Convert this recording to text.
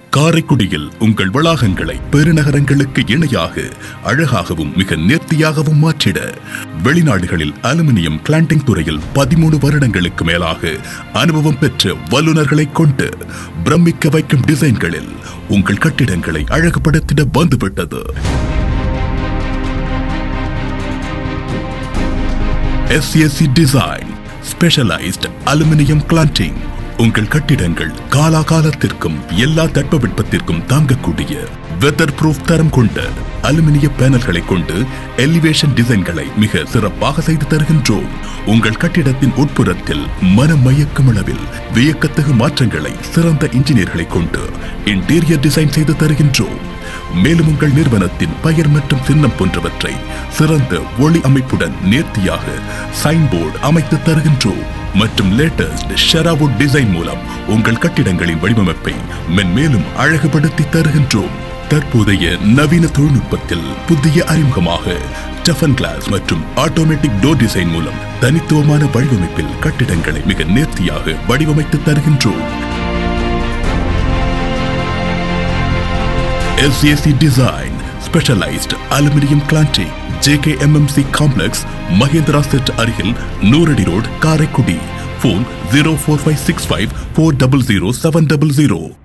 காரைக்குடியில் உங்கள் வளாகங்களை பெருநகரங்களுக்கு இணையாக அழகாகவும் மிக நேர்த்தியாகவும் மாற்றிட வெளிநாடுகளில் அலுமினியம் கிளாண்டிங் துறையில் பதிமூணு வருடங்களுக்கு மேலாக அனுபவம் பெற்ற வல்லுநர்களை கொண்டு பிரமிக்க வைக்கும் டிசைன்களில் உங்கள் கட்டிடங்களை அழகுபடுத்திட வந்துவிட்டது SAC design specialised aluminium cladding உங்கள் கட்டிடங்கள் காலாகாலத்திற்கும் எல்லா தட்பவெட்பத்திற்கும் தாங்கக்கூடிய வெதர் ப்ரூஃப் தரம் கொண்ட அலுமினிய பேனல்களை கொண்டு எலிவேஷன் டிசைன்களை மிக சிறப்பாக செய்து தருகின்றோம் உங்கள் கட்டிடத்தின் உட்புறத்தில் மனம் மயக்கும் அளவில் வியக்கத்தகு மாற்றங்களை சிறந்த இன்ஜினியர்களை கொண்டு இன்டீரியர் டிசைன் செய்து தருகின்றோம் மேலும் உங்கள் நிறுவனத்தின் பெயர் மற்றும் சின்னம் போன்றவற்றை சிறந்த ஒளி அமைப்புடன் நேர்த்தியாக சைன் போர்டு அமைத்து தருகின்றோம் மற்றும் லேட்டஸ்ட் ஷெராவுட் டிசைன் மூலம் உங்கள் கட்டிடங்களின் வடிவமைப்பை மென்மேலும் அழகுபடுத்தி தருகின்றோம் தற்போதைய நவீன தொழில்நுட்பத்தில் புதிய அறிமுகமாக டஃபன் கிளாஸ் மற்றும் ஆட்டோமேட்டிக் டோர் டிசைன் மூலம் தனித்துவமான வடிவமைப்பில் கட்டிடங்களை மிக நேர்த்தியாக வடிவமைத்து தருகின்றோம் SAC Design Specialized Aluminium Clamping JKMMC Complex Mahendra செட் அருகில் நூறடி road Karaikudi phone zero four five six five four double zero seven double zero